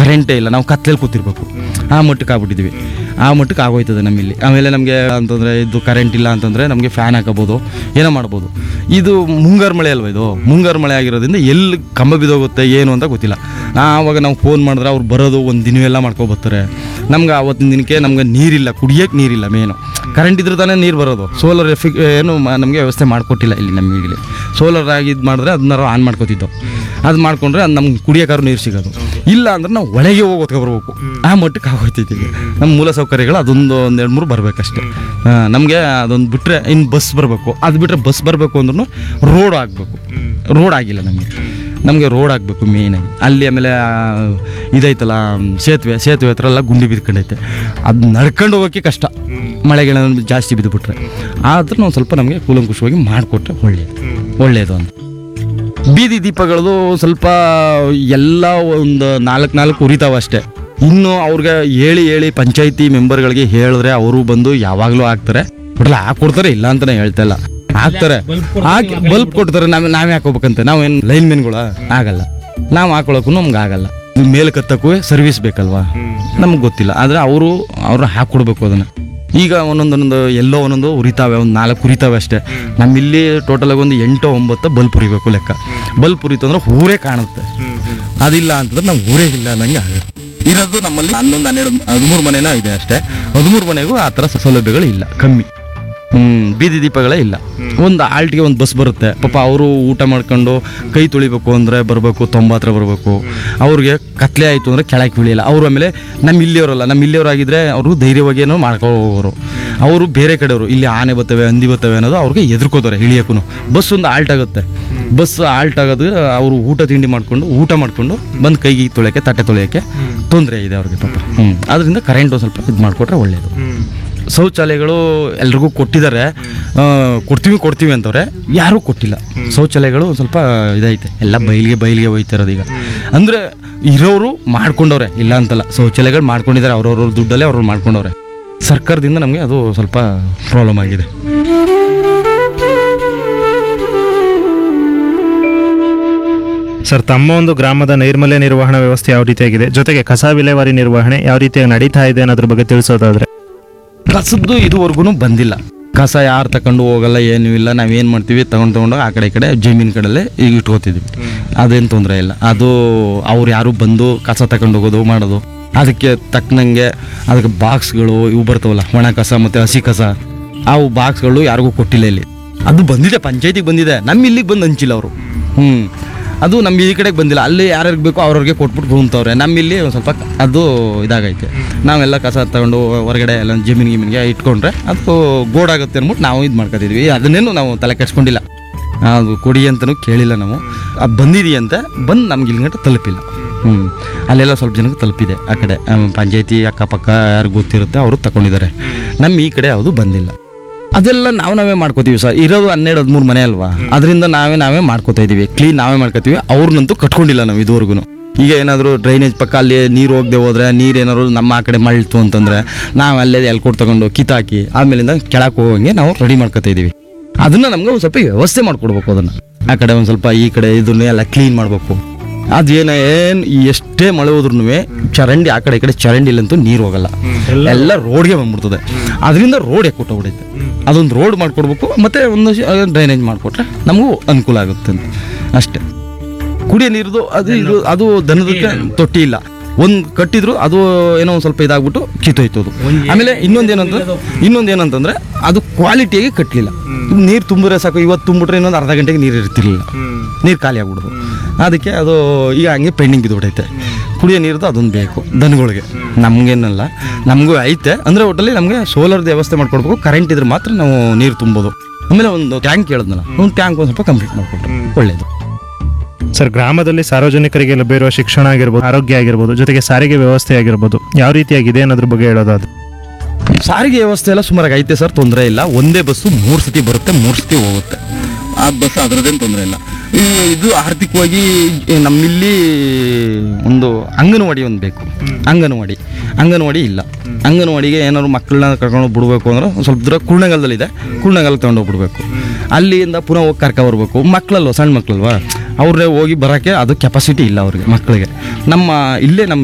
ಕರೆಂಟೇ ಇಲ್ಲ ನಾವು ಕತ್ಲೆಯಲ್ಲಿ ಕೂತಿರ್ಬೇಕು ಆ ಮಟ್ಟಕ್ಕೆ ಆಗ್ಬಿಟ್ಟಿದ್ವಿ ಆ ಮಟ್ಟಕ್ಕೆ ಆಗೋಯ್ತದೆ ನಮ್ಮಲ್ಲಿ ಆಮೇಲೆ ನಮಗೆ ಅಂತಂದರೆ ಇದು ಕರೆಂಟ್ ಇಲ್ಲ ಅಂತಂದರೆ ನಮಗೆ ಫ್ಯಾನ್ ಹಾಕೋಬೋದು ಏನೋ ಮಾಡ್ಬೋದು ಇದು ಮುಂಗಾರು ಮಳೆ ಅಲ್ವಾ ಇದು ಮುಂಗಾರು ಮಳೆ ಆಗಿರೋದ್ರಿಂದ ಎಲ್ಲಿ ಕಂಬ ಬಿದ್ದೋಗುತ್ತೆ ಏನು ಅಂತ ಗೊತ್ತಿಲ್ಲ ಆವಾಗ ನಾವು ಫೋನ್ ಮಾಡಿದ್ರೆ ಅವ್ರು ಬರೋದು ಒಂದು ದಿನವೆಲ್ಲ ಮಾಡ್ಕೊ ಬರ್ತಾರೆ ನಮ್ಗೆ ಆವತ್ತಿನ ದಿನಕ್ಕೆ ನಮ್ಗೆ ನೀರಿಲ್ಲ ಕುಡಿಯೋಕ್ಕೆ ನೀರಿಲ್ಲ ಮೇನು ಕರೆಂಟ್ ಇದ್ರೆ ತಾನೇ ನೀರು ಬರೋದು ಸೋಲಾರ್ ಎಫಿ ಏನು ನಮಗೆ ವ್ಯವಸ್ಥೆ ಮಾಡಿಕೊಟ್ಟಿಲ್ಲ ಇಲ್ಲಿ ನಮ್ಮ ಈಗಲೇ ಸೋಲಾರ್ ಆಗಿ ಇದು ಮಾಡಿದ್ರೆ ಅದನ್ನ ಆನ್ ಮಾಡ್ಕೋತಿದ್ದೋ ಅದು ಮಾಡ್ಕೊಂಡ್ರೆ ಅದು ನಮ್ಗೆ ಕುಡಿಯೋಕ್ಕಾರು ನೀರು ಸಿಗೋದು ಇಲ್ಲ ಅಂದ್ರೆ ನಾವು ಒಳಗೆ ಹೋಗಿ ಹೊತ್ಕೊ ಬರ್ಬೇಕು ಆ ಮಟ್ಟಕ್ಕೆ ಆಗೋಯ್ತೈತಿ ಈಗ ನಮ್ಮ ಮೂಲ ಸೌಕರ್ಯಗಳು ಅದೊಂದು ಒಂದು ಎರಡು ಮೂರು ಬರಬೇಕಷ್ಟೇ ನಮಗೆ ಅದೊಂದು ಬಿಟ್ಟರೆ ಇನ್ನು ಬಸ್ ಬರಬೇಕು ಅದು ಬಿಟ್ಟರೆ ಬಸ್ ಬರಬೇಕು ಅಂದ್ರೂ ರೋಡ್ ಆಗಬೇಕು ರೋಡ್ ಆಗಿಲ್ಲ ನಮಗೆ ನಮಗೆ ರೋಡ್ ಆಗಬೇಕು ಮೇಯ್ನಾಗಿ ಅಲ್ಲಿ ಆಮೇಲೆ ಆ, ಇದೈತಲ್ಲ ಸೇತುವೆ ಸೇತುವೆ ಹತ್ರ ಎಲ್ಲ ಗುಂಡಿ ಬಿದ್ಕೊಂಡೈತೆ ಅದು ನಡ್ಕೊಂಡು ಹೋಗೋಕ್ಕೆ ಕಷ್ಟ ಮಳೆಗಳ ಜಾಸ್ತಿ ಬಿದ್ದುಬಿಟ್ರೆ ಆದ್ರೆ ನಾವು ಸ್ವಲ್ಪ ನಮಗೆ ಕೂಲಂಕುಷವಾಗಿ ಮಾಡಿಕೊಟ್ರೆ ಒಳ್ಳೆಯದು ಒಳ್ಳೆಯದು ಅಂತ ಬೀದಿ ದೀಪಗಳದು ಸ್ವಲ್ಪ ಎಲ್ಲ ಒಂದು ನಾಲ್ಕು ನಾಲ್ಕು ಉರಿತಾವ ಅಷ್ಟೇ ಇನ್ನು ಅವ್ರಿಗೆ ಹೇಳಿ ಹೇಳಿ ಪಂಚಾಯತಿ ಮೆಂಬರ್ಗಳಿಗೆ ಹೇಳಿದ್ರೆ ಅವರು ಬಂದು ಯಾವಾಗಲೂ ಹಾಕ್ತಾರೆ ಒಟ್ಲ ಹಾಕೊಡ್ತಾರೆ ಇಲ್ಲ ಅಂತಾನೆ ಹೇಳ್ತಾ ಇಲ್ಲ ಹಾಕ್ತಾರೆ ಹಾಕಿ ಬಲ್ಬ್ ಕೊಡ್ತಾರೆ ನಾವೇ ನಾವೇ ಹಾಕೋಬೇಕಂತೆ ನಾವೇನು ಲೈನ್ ಮೆನ್ಗಳ ಆಗಲ್ಲ ನಾವು ಹಾಕೊಳಕ್ಕೂ ನಮ್ಗೆ ಆಗಲ್ಲ ಇದು ಮೇಲೆ ಕತ್ತಕ್ಕೂ ಸರ್ವಿಸ್ ಬೇಕಲ್ವಾ ನಮ್ಗೆ ಗೊತ್ತಿಲ್ಲ ಆದರೆ ಅವರು ಅವ್ರು ಹಾಕ್ಕೊಡ್ಬೇಕು ಅದನ್ನು ಈಗ ಒಂದೊಂದೊಂದು ಎಲ್ಲೋ ಒಂದೊಂದು ಉರಿತಾವೆ ಒಂದು ನಾಲ್ಕು ಉರಿತಾವೆ ಅಷ್ಟೇ ನಮ್ಮಿಲ್ಲಿ ಟೋಟಲಾಗಿ ಒಂದು ಎಂಟು ಒಂಬತ್ತು ಬಲ್ಬ್ ಉರಿಬೇಕು ಲೆಕ್ಕ ಬಲ್ಬ್ ಉರಿತು ಅಂದ್ರೆ ಊರೇ ಕಾಣುತ್ತೆ ಅದಿಲ್ಲ ಅಂತಂದ್ರೆ ನಾವು ಊರೇ ಇಲ್ಲ ಅನ್ನಂಗೆ ಆಗುತ್ತೆ ಇರೋದು ನಮ್ಮಲ್ಲಿ ಹನ್ನೊಂದು ಹನ್ನೆರಡು ಹದಿಮೂರು ಮನೆನೋ ಇದೆ ಅಷ್ಟೇ ಹದಿಮೂರು ಮನೆಗೂ ಆ ಥರ ಸೌಲಭ್ಯಗಳು ಇಲ್ಲ ಕಮ್ಮಿ ಹ್ಮ್ ಬೀದಿ ದೀಪಗಳೇ ಇಲ್ಲ ಒಂದು ಆಲ್ಟಿಗೆ ಒಂದು ಬಸ್ ಬರುತ್ತೆ ಪಾಪ ಅವರು ಊಟ ಮಾಡ್ಕೊಂಡು ಕೈ ತುಳಿಬೇಕು ಅಂದರೆ ಬರಬೇಕು ತೊಂಬತ್ತರ ಬರಬೇಕು ಅವ್ರಿಗೆ ಕತ್ಲೆ ಆಯಿತು ಅಂದರೆ ಕೆಳಕ್ಕೆ ಇಳಿಯಲ್ಲ ಅವರು ಆಮೇಲೆ ನಮ್ಮ ಇಲ್ಲಿಯವರಲ್ಲ ನಮ್ಮ ಇಲ್ಲಿಯವರಾಗಿದ್ದರೆ ಅವರು ಧೈರ್ಯವಾಗಿ ಏನೋ ಮಾಡ್ಕೋರು ಅವರು ಬೇರೆ ಕಡೆಯವರು ಇಲ್ಲಿ ಆನೆ ಬರ್ತವೆ ಹಂದಿ ಬರ್ತವೆ ಅನ್ನೋದು ಅವ್ರಿಗೆ ಎದುರ್ಕೋತಾರೆ ಇಳಿಯೋಕ್ಕೂ ಬಸ್ ಒಂದು ಆಲ್ಟ್ ಆಗುತ್ತೆ ಬಸ್ ಆಲ್ಟ್ ಆಗೋದು ಅವರು ಊಟ ತಿಂಡಿ ಮಾಡ್ಕೊಂಡು ಊಟ ಮಾಡ್ಕೊಂಡು ಬಂದು ಕೈಗೆ ತೊಳೆಯೋಕ್ಕೆ ತಟ್ಟೆ ತೊಳೆಯೋಕ್ಕೆ ತೊಂದರೆ ಇದೆ ಅವ್ರಿಗೆ ಪಾಪ ಹ್ಞೂ ಅದರಿಂದ ಕರೆಂಟ್ ಒಂದು ಸ್ವಲ್ಪ ಇದು ಮಾಡಿಕೊಟ್ರೆ ಒಳ್ಳೆಯದು ಶೌಚಾಲಯಗಳು ಎಲ್ರಿಗೂ ಕೊಟ್ಟಿದ್ದಾರೆ ಆ, ಕೊಡ್ತೀವಿ ಕೊಡ್ತೀವಿ ಅಂತವ್ರೆ ಯಾರೂ ಕೊಟ್ಟಿಲ್ಲ ಶೌಚಾಲಯಗಳು ಒಂದ್ ಸ್ವಲ್ಪ ಇದೈತೆ ಎಲ್ಲ ಬಯಲಿಗೆ ಬಯಲಿಗೆ ಹೋಯ್ತಿರೋದು ಈಗ ಅಂದರೆ ಇರೋರು ಮಾಡ್ಕೊಂಡವ್ರೆ ಇಲ್ಲ ಅಂತಲ್ಲ ಶೌಚಾಲಯಗಳು ಮಾಡ್ಕೊಂಡಿದ್ದಾರೆ ಅವ್ರವ್ರ ದುಡ್ಡಲ್ಲೇ ಅವ್ರವ್ರು ಮಾಡ್ಕೊಂಡವ್ರೆ ಸರ್ಕಾರದಿಂದ ನಮಗೆ ಅದು ಸ್ವಲ್ಪ ಪ್ರಾಬ್ಲಮ್ ಆಗಿದೆ ಸರ್ ತಮ್ಮ ಒಂದು ಗ್ರಾಮದ ನೈರ್ಮಲ್ಯ ನಿರ್ವಹಣಾ ವ್ಯವಸ್ಥೆ ಯಾವ ರೀತಿಯಾಗಿದೆ ಜೊತೆಗೆ ಕಸ ವಿಲೇವಾರಿ ನಿರ್ವಹಣೆ ಯಾವ ರೀತಿಯಾಗಿ ನಡೀತಾ ಇದೆ ಅನ್ನೋದ್ರ ಬಗ್ಗೆ ತಿಳಿಸೋದಾದ್ರೆ ಕಸದ್ದು ಇದುವರೆಗೂ ಬಂದಿಲ್ಲ ಕಸ ಯಾರು ತಗೊಂಡು ಹೋಗಲ್ಲ ಏನೂ ಇಲ್ಲ ನಾವೇನು ಮಾಡ್ತೀವಿ ತಗೊಂಡು ತಗೊಂಡು ಆ ಕಡೆ ಈ ಕಡೆ ಜಮೀನು ಕಡೆಲ್ಲೇ ಈಗ ಇಟ್ಕೋತಿದ್ವಿ ಅದೇನು ತೊಂದರೆ ಇಲ್ಲ ಅದು ಅವ್ರು ಯಾರು ಬಂದು ಕಸ ತಗೊಂಡು ಹೋಗೋದು ಮಾಡೋದು ಅದಕ್ಕೆ ತಕ್ಕನಂಗೆ ಅದಕ್ಕೆ ಬಾಕ್ಸ್ಗಳು ಇವು ಬರ್ತಾವಲ್ಲ ಒಣ ಕಸ ಮತ್ತು ಹಸಿ ಕಸ ಅವು ಬಾಕ್ಸ್ಗಳು ಯಾರಿಗೂ ಕೊಟ್ಟಿಲ್ಲ ಇಲ್ಲಿ ಅದು ಬಂದಿದೆ ಪಂಚಾಯತಿಗೆ ಬಂದಿದೆ ನಮ್ಮ ಇಲ್ಲಿಗೆ ಬಂದು ಹಂಚಿಲ್ಲ ಅವರು ಹ್ಞೂ ಅದು ನಮ್ಮ ಈ ಕಡೆಗೆ ಬಂದಿಲ್ಲ ಅಲ್ಲಿ ಯಾರ್ಯಾರಿಗೆ ಬೇಕೋ ಅವ್ರವ್ರಿಗೆ ಕೊಟ್ಬಿಟ್ಟು ಕುಂತವ್ರೆ ನಮ್ಮಲ್ಲಿ ಒಂದು ಸ್ವಲ್ಪ ಅದು ಇದಾಗೈತೆ ನಾವೆಲ್ಲ ಕಸ ತಗೊಂಡು ಹೊರಗಡೆ ಎಲ್ಲ ಜಮೀನು ಗಿಮೀನಿಗೆ ಇಟ್ಕೊಂಡ್ರೆ ಅದು ಗೋಡಾಗುತ್ತೆ ಅಂದ್ಬಿಟ್ಟು ನಾವು ಇದು ಮಾಡ್ಕೊತಿದ್ವಿ ಅದನ್ನೇನು ನಾವು ತಲೆ ಕೆಡ್ಸ್ಕೊಂಡಿಲ್ಲ ಅದು ಕೊಡಿ ಅಂತಲೂ ಕೇಳಿಲ್ಲ ನಾವು ಅದು ಬಂದಿದೆಯಂತೆ ಬಂದು ನಮ್ಗೆ ಇಲ್ಲಿಗಂಟ ತಲುಪಿಲ್ಲ ಹ್ಞೂ ಅಲ್ಲೆಲ್ಲ ಸ್ವಲ್ಪ ಜನಕ್ಕೆ ತಲುಪಿದೆ ಆ ಕಡೆ ಪಂಚಾಯತಿ ಅಕ್ಕಪಕ್ಕ ಯಾರು ಗೊತ್ತಿರುತ್ತೆ ಅವರು ತಗೊಂಡಿದ್ದಾರೆ ನಮ್ಮ ಈ ಕಡೆ ಯಾವುದು ಬಂದಿಲ್ಲ ಅದೆಲ್ಲ ನಾವು ನಾವೇ ಮಾಡ್ಕೋತೀವಿ ಸರ್ ಇರೋದು ಹನ್ನೆರಡು ಹದಿಮೂರು ಮನೆ ಅಲ್ವಾ ಅದರಿಂದ ನಾವೇ ನಾವೇ ಮಾಡ್ಕೋತಾ ಇದೀವಿ ಕ್ಲೀನ್ ನಾವೇ ಮಾಡ್ಕೋತೀವಿ ಅವ್ರನ್ನಂತೂ ಕಟ್ಕೊಂಡಿಲ್ಲ ನಾವು ಇದುವರೆಗೂ ಈಗ ಏನಾದರೂ ಡ್ರೈನೇಜ್ ಪಕ್ಕ ಅಲ್ಲಿ ನೀರು ಹೋಗದೆ ಹೋದ್ರೆ ನೀರು ಏನಾದ್ರು ನಮ್ಮ ಆ ಕಡೆ ಮಳ್ತು ಅಂತಂದ್ರೆ ನಾವು ಅಲ್ಲೇ ಎಲ್ಕೊಟ್ಟು ತಗೊಂಡು ಕಿತ್ತಾಕಿ ಆಮೇಲಿಂದ ಕೆಳಕ್ಕೆ ಹೋಗಂಗೆ ನಾವು ರೆಡಿ ಮಾಡ್ಕೋತಾ ಇದೀವಿ ಅದನ್ನ ನಮ್ಗೆ ಒಂದು ಸ್ವಲ್ಪ ವ್ಯವಸ್ಥೆ ಮಾಡ್ಕೊಡ್ಬೇಕು ಅದನ್ನ ಆ ಕಡೆ ಒಂದು ಸ್ವಲ್ಪ ಈ ಕಡೆ ಇದನ್ನ ಎಲ್ಲ ಕ್ಲೀನ್ ಮಾಡಬೇಕು ಅದೇನ ಏನು ಎಷ್ಟೇ ಮಳೆ ಹೋದ್ರೂ ಚರಂಡಿ ಆ ಕಡೆ ಈ ಕಡೆ ಚರಂಡಿಲಂತೂ ನೀರು ಹೋಗಲ್ಲ ಎಲ್ಲ ರೋಡ್ಗೆ ಬಂದ್ಬಿಡ್ತದೆ ಅದರಿಂದ ರೋಡ್ ಎಕ್ಕುಟ್ಟ ಹೊಡೈತೆ ಅದೊಂದು ರೋಡ್ ಮಾಡ್ಕೊಡ್ಬೇಕು ಮತ್ತೆ ಒಂದು ಡ್ರೈನೇಜ್ ಮಾಡಿಕೊಟ್ರೆ ನಮಗೂ ಅನುಕೂಲ ಆಗುತ್ತೆ ಅಂತ ಅಷ್ಟೇ ಕುಡಿಯೋ ನೀರ್ದು ಅದು ಇದು ಅದು ದನದಕ್ಕೆ ತೊಟ್ಟಿ ಇಲ್ಲ ಒಂದು ಕಟ್ಟಿದ್ರು ಅದು ಏನೋ ಒಂದು ಸ್ವಲ್ಪ ಇದಾಗ್ಬಿಟ್ಟು ಕಿತ್ತೋಯ್ತು ಅದು ಆಮೇಲೆ ಇನ್ನೊಂದು ಏನಂದ್ರೆ ಇನ್ನೊಂದು ಏನಂತಂದ್ರೆ ಅದು ಕ್ವಾಲಿಟಿಯಾಗಿ ಕಟ್ಟಲಿಲ್ಲ ನೀರು ತುಂಬಿದ್ರೆ ಸಾಕು ಇವತ್ತು ತುಂಬಿಟ್ರೆ ಇನ್ನೊಂದು ಅರ್ಧ ಗಂಟೆಗೆ ನೀರು ಇರ್ತಿರ್ಲಿಲ್ಲ ನೀರು ಖಾಲಿ ಆಗ್ಬಿಡೋದು ಅದಕ್ಕೆ ಅದು ಈಗ ಹಂಗೆ ಪೆಂಡಿಂಗ್ ಬಿದ್ದುಬಿಟ್ಟೈತೆ ಕುಡಿಯೋ ನೀರ್ದು ಅದೊಂದು ಬೇಕು ದನಗಳಿಗೆ ನಮಗೇನಲ್ಲ ನಮಗೂ ಐತೆ ಅಂದರೆ ಒಟ್ಟಲ್ಲಿ ನಮಗೆ ಸೋಲಾರ್ದು ವ್ಯವಸ್ಥೆ ಮಾಡ್ಕೊಡ್ಬೇಕು ಕರೆಂಟ್ ಇದ್ರೆ ಮಾತ್ರ ನಾವು ನೀರು ತುಂಬೋದು ಆಮೇಲೆ ಒಂದು ಟ್ಯಾಂಕ್ ಕೇಳಿದ್ನಲ್ಲ ಒಂದು ಟ್ಯಾಂಕ್ ಒಂದು ಸ್ವಲ್ಪ ಕಂಪ್ಲೀಟ್ ಮಾಡಿಕೊಟ್ರೆ ಒಳ್ಳೆಯದು ಸರ್ ಗ್ರಾಮದಲ್ಲಿ ಸಾರ್ವಜನಿಕರಿಗೆ ಲಭ್ಯವಿರುವ ಶಿಕ್ಷಣ ಆಗಿರ್ಬೋದು ಆರೋಗ್ಯ ಆಗಿರ್ಬೋದು ಜೊತೆಗೆ ಸಾರಿಗೆ ವ್ಯವಸ್ಥೆ ಆಗಿರ್ಬೋದು ಯಾವ ರೀತಿಯಾಗಿದೆ ಅನ್ನೋದ್ರ ಬಗ್ಗೆ ಹೇಳೋದಾದ್ರೆ ಸಾರಿಗೆ ವ್ಯವಸ್ಥೆ ಎಲ್ಲ ಸುಮಾರಾಗಿ ಐತೆ ಸರ್ ತೊಂದರೆ ಇಲ್ಲ ಒಂದೇ ಬಸ್ಸು ಮೂರು ಸತಿ ಬರುತ್ತೆ ಮೂರು ಸತಿ ಹೋಗುತ್ತೆ ಆ ಬಸ್ ಅದರದ್ದೇನು ತೊಂದರೆ ಇಲ್ಲ ಈ ಇದು ಆರ್ಥಿಕವಾಗಿ ಈ ನಮ್ಮಿಲ್ಲಿ ಒಂದು ಅಂಗನವಾಡಿ ಒಂದು ಬೇಕು ಅಂಗನವಾಡಿ ಅಂಗನವಾಡಿ ಇಲ್ಲ ಅಂಗನವಾಡಿಗೆ ಏನಾದ್ರು ಮಕ್ಕಳನ್ನ ಕರ್ಕೊಂಡು ಬಿಡಬೇಕು ಅಂದ್ರೆ ಒಂದು ಸ್ವಲ್ಪ ದೂರ ಕುರ್ಣಗಲ್ದಲ್ಲಿದೆ ಕುರ್ಣಗಲ್ ತೊಗೊಂಡೋಗ್ಬಿಡ್ಬೇಕು ಅಲ್ಲಿಂದ ಪುನಃ ಹೋಗಿ ಕರ್ಕೊ ಬರ್ಬೇಕು ಮಕ್ಕಳಲ್ವ ಸಣ್ಣ ಮಕ್ಕಳಲ್ವಾ ಅವ್ರನ್ನೇ ಹೋಗಿ ಬರೋಕ್ಕೆ ಅದು ಕೆಪಾಸಿಟಿ ಇಲ್ಲ ಅವ್ರಿಗೆ ಮಕ್ಕಳಿಗೆ ನಮ್ಮ ಇಲ್ಲೇ ನಮ್ಮ